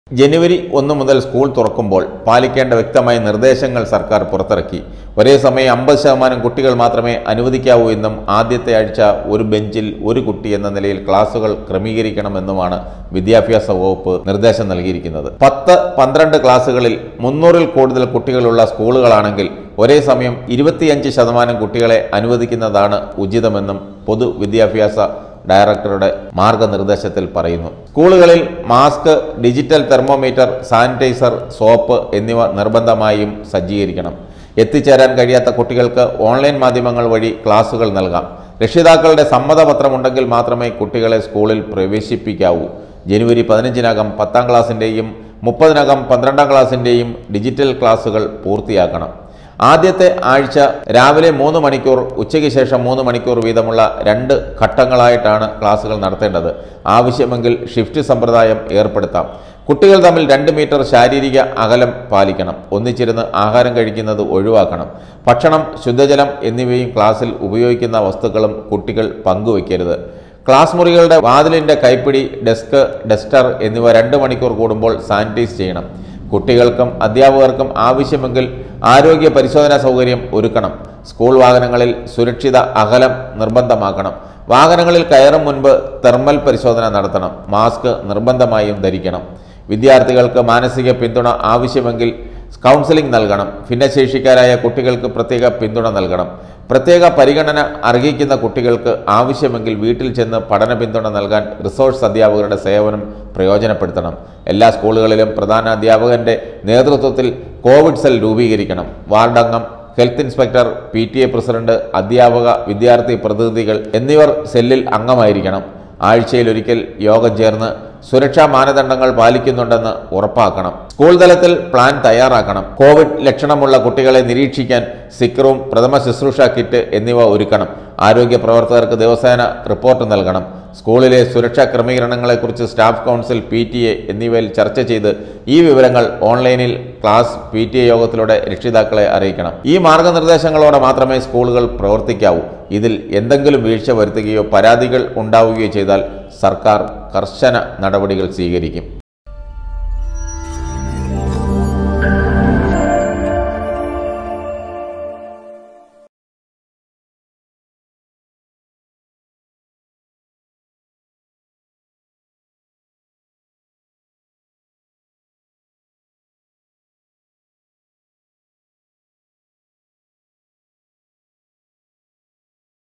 ജനുവരി ഒന്ന് മുതൽ സ്കൂൾ തുറക്കുമ്പോൾ പാലിക്കേണ്ട വ്യക്തമായ നിർദ്ദേശങ്ങൾ സർക്കാർ പുറത്തിറക്കി ഒരേ സമയം അമ്പത് ശതമാനം കുട്ടികൾ മാത്രമേ അനുവദിക്കാവൂ എന്നും ആദ്യത്തെ ആഴ്ച ഒരു ബെഞ്ചിൽ ഒരു കുട്ടി എന്ന നിലയിൽ ക്ലാസുകൾ ക്രമീകരിക്കണമെന്നുമാണ് വിദ്യാഭ്യാസ വകുപ്പ് നിർദ്ദേശം നൽകിയിരിക്കുന്നത് പത്ത് പന്ത്രണ്ട് ക്ലാസുകളിൽ മുന്നൂറിൽ കൂടുതൽ കുട്ടികളുള്ള സ്കൂളുകളാണെങ്കിൽ ഒരേ സമയം ഇരുപത്തിയഞ്ച് ശതമാനം കുട്ടികളെ അനുവദിക്കുന്നതാണ് ഉചിതമെന്നും പൊതുവിദ്യാഭ്യാസ ഡയറക്ടറുടെ മാർഗനിർദ്ദേശത്തിൽ പറയുന്നു സ്കൂളുകളിൽ mask digital thermometer sanitiser soap എന്നിവ നിർബന്ധമായും സജ്ജീകരിക്കണം എത്തിച്ചേരാൻ കഴിയാത്ത കുട്ടികൾക്ക് ഓൺലൈൻ മാധ്യമങ്ങൾ വഴി ക്ലാസുകൾ നൽകാം രക്ഷിതാക്കളുടെ സമ്മതപത്രമുണ്ടെങ്കിൽ മാത്രമേ കുട്ടികളെ സ്കൂളിൽ പ്രവേശിപ്പിക്കാവൂ ജനുവരി പതിനഞ്ചിനകം പത്താം ക്ലാസ്സിൻ്റെയും മുപ്പതിനകം പന്ത്രണ്ടാം ക്ലാസ്സിൻ്റെയും ഡിജിറ്റൽ ക്ലാസുകൾ പൂർത്തിയാക്കണം ആദ്യത്തെ ആഴ്ച രാവിലെ മൂന്ന് മണിക്കൂർ ഉച്ചയ്ക്ക് ശേഷം മൂന്ന് മണിക്കൂർ വീതമുള്ള രണ്ട് ഘട്ടങ്ങളായിട്ടാണ് ക്ലാസുകൾ നടത്തേണ്ടത് ആവശ്യമെങ്കിൽ ഷിഫ്റ്റ് സമ്പ്രദായം ഏർപ്പെടുത്താം കുട്ടികൾ തമ്മിൽ രണ്ട് മീറ്റർ ശാരീരിക അകലം പാലിക്കണം ഒന്നിച്ചിരുന്ന് ആഹാരം കഴിക്കുന്നത് ഒഴിവാക്കണം ഭക്ഷണം ശുദ്ധജലം എന്നിവയും ക്ലാസ്സിൽ ഉപയോഗിക്കുന്ന വസ്തുക്കളും കുട്ടികൾ പങ്കുവയ്ക്കരുത് ക്ലാസ് മുറികളുടെ വാതിലിൻ്റെ കൈപ്പിടി ഡെസ്ക് ഡസ്റ്റർ എന്നിവ രണ്ട് മണിക്കൂർ കൂടുമ്പോൾ സാനിറ്റൈസ് ചെയ്യണം കുട്ടികൾക്കും അധ്യാപകർക്കും ആവശ്യമെങ്കിൽ ആരോഗ്യ പരിശോധനാ സൗകര്യം ഒരുക്കണം സ്കൂൾ വാഹനങ്ങളിൽ സുരക്ഷിത അകലം നിർബന്ധമാക്കണം വാഹനങ്ങളിൽ കയറും മുൻപ് തെർമൽ പരിശോധന നടത്തണം മാസ്ക് നിർബന്ധമായും ധരിക്കണം വിദ്യാർത്ഥികൾക്ക് മാനസിക പിന്തുണ ആവശ്യമെങ്കിൽ കൗൺസിലിംഗ് നൽകണം ഭിന്നശേഷിക്കാരായ കുട്ടികൾക്ക് പ്രത്യേക പിന്തുണ നൽകണം പ്രത്യേക പരിഗണന അർഹിക്കുന്ന കുട്ടികൾക്ക് ആവശ്യമെങ്കിൽ വീട്ടിൽ ചെന്ന് പഠന പിന്തുണ നൽകാൻ റിസോഴ്സ് അധ്യാപകരുടെ സേവനം പ്രയോജനപ്പെടുത്തണം എല്ലാ സ്കൂളുകളിലും പ്രധാന അധ്യാപകന്റെ നേതൃത്വത്തിൽ കോവിഡ് സെൽ രൂപീകരിക്കണം വാർഡംഗം health inspector P T A president അധ്യാപക വിദ്യാർത്ഥി പ്രതിനിധികൾ എന്നിവർ സെല്ലിൽ അംഗമായിരിക്കണം ആഴ്ചയിൽ ഒരിക്കൽ യോഗം ചേർന്ന് സുരക്ഷാ മാനദണ്ഡങ്ങൾ പാലിക്കുന്നുണ്ടെന്ന് ഉറപ്പാക്കണം സ്കൂൾ തലത്തിൽ പ്ലാൻ തയ്യാറാക്കണം കോവിഡ് ലക്ഷണമുള്ള കുട്ടികളെ നിരീക്ഷിക്കാൻ സിക്രൂം പ്രഥമ ശുശ്രൂഷ കിറ്റ് എന്നിവ ഒരുക്കണം ആരോഗ്യ പ്രവർത്തകർക്ക് ദിവസേന റിപ്പോർട്ട് നൽകണം സ്കൂളിലെ സുരക്ഷാ ക്രമീകരണങ്ങളെക്കുറിച്ച് staff council P T A എന്നിവയിൽ ചർച്ച ചെയ്ത് ഈ വിവരങ്ങൾ ഓൺലൈനിൽ ക്ലാസ് പി ടി എ യോഗത്തിലൂടെ രക്ഷിതാക്കളെ അറിയിക്കണം ഈ മാർഗനിർദ്ദേശങ്ങളോടെ മാത്രമേ സ്കൂളുകൾ പ്രവർത്തിക്കാവൂ ഇതിൽ എന്തെങ്കിലും വീഴ്ച വരുത്തുകയോ പരാതികൾ ഉണ്ടാവുകയോ ചെയ്താൽ സർക്കാർ കർശന നടപടികൾ സ്വീകരിക്കും